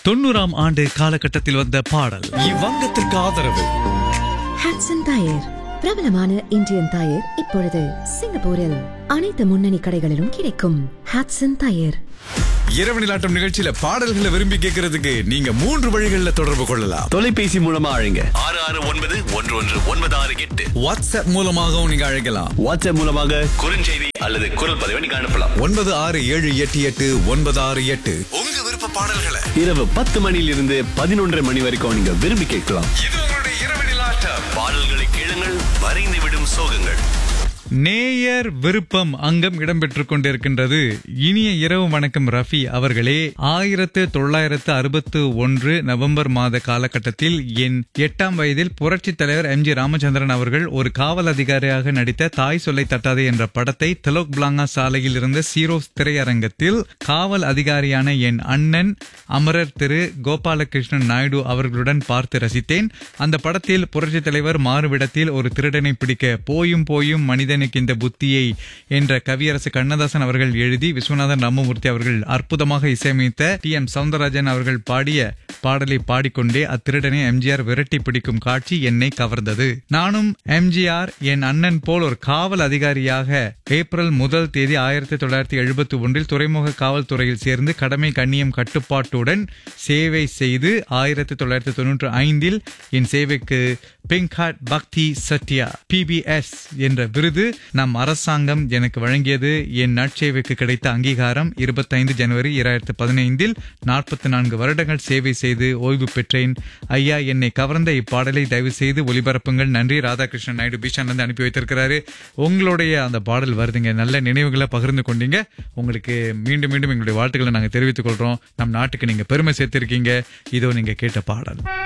தொண்ணூறாம் ஆண்டு காலகட்டத்தில் வந்த பாடல் இவ்வங்கத்திற்கு ஆதரவு ஹாட்சன் டயர் பிரபலமான இந்தியன் டயர் இப்பொழுது சிங்கப்பூரில் அனைத்து முன்னணி கடைகளிலும் கிடைக்கும் ஹாட்சன் டயர் இரவு நிலாட்டம் நிகழ்ச்சியில பாடல்களை விரும்பி கேட்கறதுக்கு நீங்க மூன்று வழிகள்ல தொடர்பு கொள்ளலாம் தொலைபேசி மூலமா அழைங்க ஆறு ஆறு ஒன்பது ஒன்று ஒன்று ஒன்பது ஆறு எட்டு வாட்ஸ்அப் மூலமாகவும் நீங்க அழைக்கலாம் வாட்ஸ்அப் மூலமாக குறுஞ்செய்தி அல்லது குரல் பதிவை நீங்க அனுப்பலாம் ஒன்பது ஆறு ஏழு எட்டு எட்டு ஒன்பது ஆறு எட்டு உங்க விருப்ப பாடல்களை இரவு பத்து மணியிலிருந்து பதினொன்றரை மணி வரைக்கும் நீங்க விரும்பி கேட்கலாம் இது உங்களுடைய இரவு நிலாட்டம் பாடல்களை கேளுங்கள் வரைந்து விடும் சோகங்கள் நேயர் விருப்பம் அங்கம் இடம்பெற்றுக் கொண்டிருக்கின்றது இனிய இரவு வணக்கம் ரஃபி அவர்களே ஆயிரத்து தொள்ளாயிரத்து அறுபத்து ஒன்று நவம்பர் மாத காலகட்டத்தில் என் எட்டாம் வயதில் புரட்சித் தலைவர் எம் ஜி ராமச்சந்திரன் அவர்கள் ஒரு காவல் அதிகாரியாக நடித்த தாய் சொல்லை தட்டாதே என்ற படத்தை திலோக் பிளாங்கா சாலையில் இருந்த சீரோஸ் திரையரங்கத்தில் காவல் அதிகாரியான என் அண்ணன் அமரர் திரு கோபாலகிருஷ்ணன் நாயுடு அவர்களுடன் பார்த்து ரசித்தேன் அந்த படத்தில் புரட்சித் தலைவர் மாறுவிடத்தில் ஒரு திருடனை பிடிக்க போயும் போயும் மனிதனுக்கு இந்த புத்தியை என்ற கவியரசு கண்ணதாசன் அவர்கள் எழுதி விஸ்வநாதன் ராமமூர்த்தி அவர்கள் அற்புதமாக இசையமைத்த டி எம் சவுந்தரராஜன் அவர்கள் பாடிய பாடலை பாடிக்கொண்டே அத்திருடனை எம்ஜிஆர் விரட்டி பிடிக்கும் காட்சி என்னை கவர்ந்தது நானும் எம்ஜிஆர் என் அண்ணன் போல் ஒரு காவல் அதிகாரியாக ஏப்ரல் முதல் தேதி ஆயிரத்தி தொள்ளாயிரத்தி எழுபத்தி ஒன்றில் துறைமுக காவல்துறையில் சேர்ந்து கடமை கண்ணியம் கட்டுப்பாட்டுடன் சேவை செய்து ஆயிரத்தி தொள்ளாயிரத்தி தொன்னூற்றி ஐந்தில் என் சேவைக்கு பிங்க் ஹார்ட் பக்தி சத்யா பிபிஎஸ் என்ற விருது நம் அரசாங்கம் எனக்கு வழங்கியது என் நற்சேவைக்கு கிடைத்த அங்கீகாரம் இருபத்தைந்து ஜனவரி இரண்டாயிரத்தி பதினைந்தில் நாற்பத்தி நான்கு வருடங்கள் சேவை செய்து ஓய்வு பெற்றேன் ஐயா என்னை கவர்ந்த இப்பாடலை தயவு செய்து ஒளிபரப்புங்கள் நன்றி ராதாகிருஷ்ணன் நாயுடு பீஷான் வந்து அனுப்பி வைத்திருக்கிறாரு உங்களுடைய அந்த பாடல் வருதுங்க நல்ல நினைவுகளை பகிர்ந்து கொண்டீங்க உங்களுக்கு மீண்டும் மீண்டும் எங்களுடைய வாழ்த்துக்களை நாங்கள் தெரிவித்துக் கொள்றோம் நம் நாட்டுக்கு நீங்க பெருமை சேர்த்திருக்கீங்க இதோ நீங்க கேட்ட பாடல்